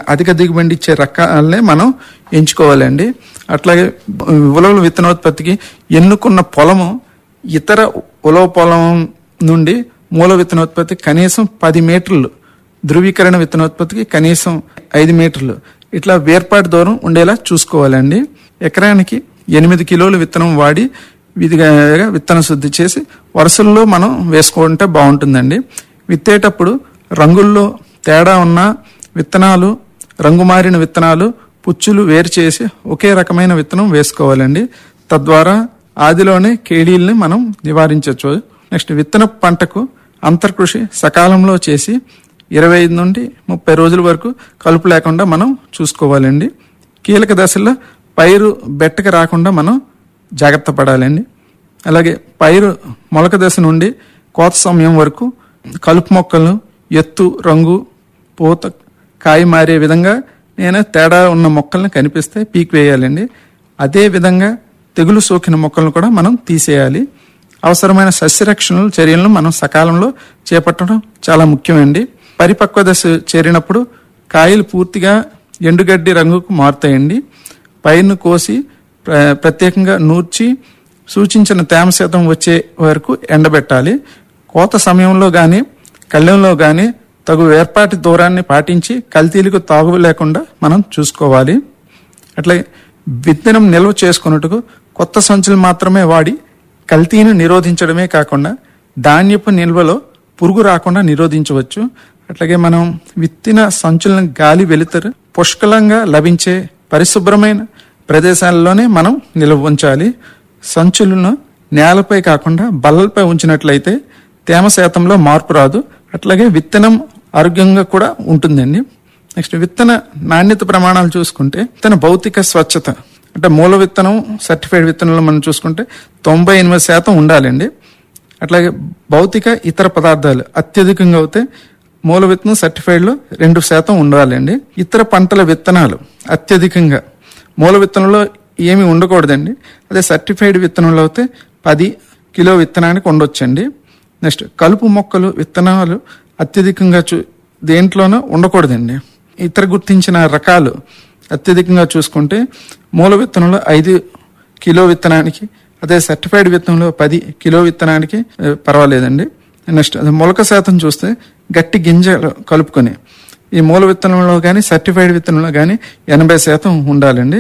అధిక దిగుబడి ఇచ్చే రకాలనే మనం ఎంచుకోవాలండి అట్లాగే ఉలవల విత్తనోత్పత్తికి ఎన్నుకున్న పొలము ఇతర ఉలవ పొలం నుండి మూల విత్తనోత్పత్తి కనీసం పది మీటర్లు ధృవీకరణ విత్తనోత్పత్తికి కనీసం ఐదు మీటర్లు ఇట్లా వేర్పాటు దూరం ఉండేలా చూసుకోవాలండి ఎకరానికి ఎనిమిది కిలోలు విత్తనం వాడి విధిగా విత్తన శుద్ధి చేసి వరుసల్లో మనం వేసుకుంటే బాగుంటుందండి విత్తేటప్పుడు రంగుల్లో తేడా ఉన్న విత్తనాలు రంగు మారిన విత్తనాలు పుచ్చులు వేరు చేసి ఒకే రకమైన విత్తనం వేసుకోవాలండి తద్వారా ఆదిలోనే కేడీల్ని మనం నివారించవచ్చు నెక్స్ట్ విత్తన పంటకు అంతర్కృషి సకాలంలో చేసి ఇరవై ఐదు నుండి ముప్పై రోజుల వరకు కలుపు లేకుండా మనం చూసుకోవాలండి కీలక దశల్లో పైరు బెట్టకు రాకుండా మనం జాగ్రత్త పడాలండి అలాగే పైరు మొలక దశ నుండి కోత సమయం వరకు కలుపు మొక్కలను ఎత్తు రంగు పూత కాయ మారే విధంగా నేను తేడా ఉన్న మొక్కలను కనిపిస్తే పీక్ వేయాలండి అదే విధంగా తెగులు సోకిన మొక్కలను కూడా మనం తీసేయాలి అవసరమైన సస్యరక్షణ చర్యలను మనం సకాలంలో చేపట్టడం చాలా ముఖ్యమండి పరిపక్వ దశ చేరినప్పుడు కాయలు పూర్తిగా ఎండుగడ్డి రంగుకు మారుతాయండి పైరును కోసి ప్ర- ప్రత్యేకంగా నూర్చి సూచించిన తేమ శాతం వచ్చే వరకు ఎండబెట్టాలి కోత సమయంలో గాని కళ్ళెంలో గాని తగు ఏర్పాటి దూరాన్ని పాటించి కల్తీలకు తాగు లేకుండా మనం చూసుకోవాలి అట్లాగే విత్తనం నిల్వ చేసుకున్నట్టుకు కొత్త సంచులు మాత్రమే వాడి కల్తీని నిరోధించడమే కాకుండా ధాన్యపు నిల్వలో పురుగు రాకుండా నిరోధించవచ్చు అట్లాగే మనం విత్తిన సంచులను గాలి వెలుతురు పుష్కలంగా లభించే పరిశుభ్రమైన ప్రదేశాల్లోనే మనం నిల్వ ఉంచాలి సంచులను నేలపై కాకుండా బల్లలపై ఉంచినట్లయితే తేమ శాతంలో మార్పు రాదు అట్లాగే విత్తనం ఆరోగ్యంగా కూడా ఉంటుందండి నెక్స్ట్ విత్తన నాణ్యత ప్రమాణాలు చూసుకుంటే విత్తన భౌతిక స్వచ్ఛత అంటే మూల విత్తనం సర్టిఫైడ్ విత్తనంలో మనం చూసుకుంటే తొంభై ఎనిమిది శాతం ఉండాలండి అట్లాగే భౌతిక ఇతర పదార్థాలు అత్యధికంగా అవుతే మూల విత్తనం సర్టిఫైడ్లో రెండు శాతం ఉండాలండి ఇతర పంటల విత్తనాలు అత్యధికంగా మూల విత్తనంలో ఏమి ఉండకూడదండి అదే సర్టిఫైడ్ విత్తనంలో అయితే పది కిలో విత్తనానికి ఉండొచ్చండి నెక్స్ట్ కలుపు మొక్కలు విత్తనాలు అత్యధికంగా చూ దేంట్లోనూ ఉండకూడదండి ఇతర గుర్తించిన రకాలు అత్యధికంగా చూసుకుంటే మూల విత్తనంలో ఐదు కిలో విత్తనానికి అదే సర్టిఫైడ్ విత్తనంలో పది కిలో విత్తనానికి ఆ, పర్వాలేదండి నెక్స్ట్ అదే మొలక శాతం చూస్తే గట్టి గింజలు కలుపుకొని ఈ మూల విత్తనంలో కానీ సర్టిఫైడ్ విత్తనంలో కానీ ఎనభై శాతం ఉండాలండి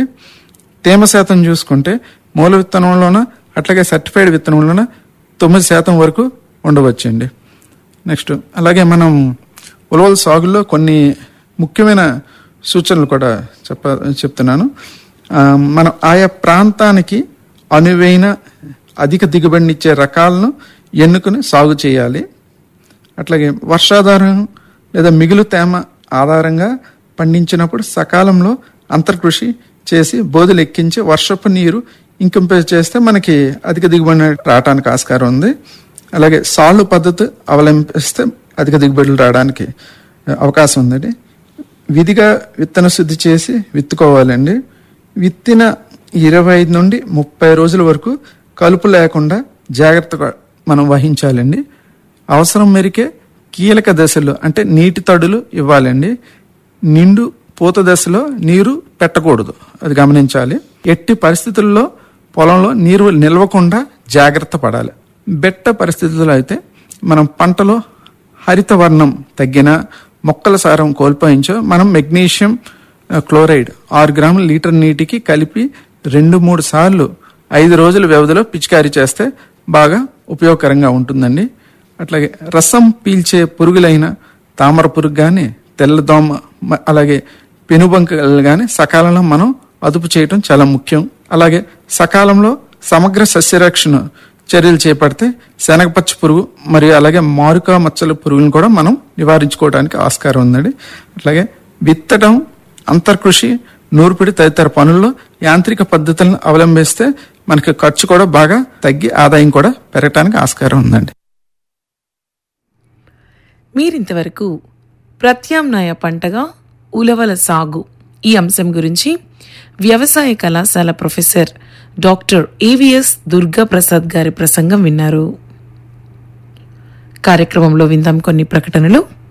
తేమ శాతం చూసుకుంటే మూల విత్తనంలోన అట్లాగే సర్టిఫైడ్ విత్తనంలోన తొమ్మిది శాతం వరకు ఉండవచ్చండి నెక్స్ట్ అలాగే మనం ఉలవల సాగులో కొన్ని ముఖ్యమైన సూచనలు కూడా చెప్ప చెప్తున్నాను ఆ, మనం ఆయా ప్రాంతానికి అనువైన అధిక దిగుబడినిచ్చే రకాలను ఎన్నుకుని సాగు చేయాలి అట్లాగే వర్షాధారం లేదా మిగులు తేమ ఆధారంగా పండించినప్పుడు సకాలంలో అంతర్కృషి చేసి బోధులు ఎక్కించి వర్షపు నీరు ఇంకింప చేస్తే మనకి అధిక దిగుబడి రావడానికి ఆస్కారం ఉంది అలాగే సాళ్ళు పద్ధతి అవలంబిస్తే అధిక దిగుబడులు రావడానికి అవకాశం ఉందండి విధిగా విత్తన శుద్ధి చేసి విత్తుకోవాలండి విత్తిన ఇరవై ఐదు నుండి ముప్పై రోజుల వరకు కలుపు లేకుండా జాగ్రత్తగా మనం వహించాలండి అవసరం మేరకే కీలక దశలో అంటే నీటి తడులు ఇవ్వాలండి నిండు పూత దశలో నీరు పెట్టకూడదు అది గమనించాలి ఎట్టి పరిస్థితుల్లో పొలంలో నీరు నిల్వకుండా జాగ్రత్త పడాలి బెట్ట పరిస్థితుల్లో అయితే మనం పంటలో హరిత వర్ణం తగ్గిన మొక్కల సారం కోల్పోయించో మనం మెగ్నీషియం ఆ, క్లోరైడ్ ఆరు గ్రాముల లీటర్ నీటికి కలిపి రెండు మూడు సార్లు ఐదు రోజుల వ్యవధిలో పిచికారీ చేస్తే బాగా ఉపయోగకరంగా ఉంటుందండి అట్లాగే రసం పీల్చే పురుగులైన తామర పురుగు కానీ తెల్లదోమ మ- అలాగే పెనుబంకలు కానీ సకాలంలో మనం అదుపు చేయటం చాలా ముఖ్యం అలాగే సకాలంలో సమగ్ర సస్యరక్షణ చర్యలు చేపడితే శనగపచ్చ పురుగు మరియు అలాగే మారుక మచ్చల పురుగులను కూడా మనం నివారించుకోవడానికి ఆస్కారం ఉందండి అట్లాగే విత్తడం అంతర్కృషి నూర్పిడి తదితర పనుల్లో యాంత్రిక పద్ధతులను అవలంబిస్తే మనకి ఖర్చు కూడా బాగా తగ్గి ఆదాయం కూడా పెరగడానికి ఆస్కారం ఉందండి మీరింతవరకు ప్రత్యామ్నాయ పంటగా ఉలవల సాగు ఈ అంశం గురించి వ్యవసాయ కళాశాల professor doctor AVS Durga Prasad గారి ప్రసంగం విన్నారు కార్యక్రమంలో విందాం కొన్ని ప్రకటనలు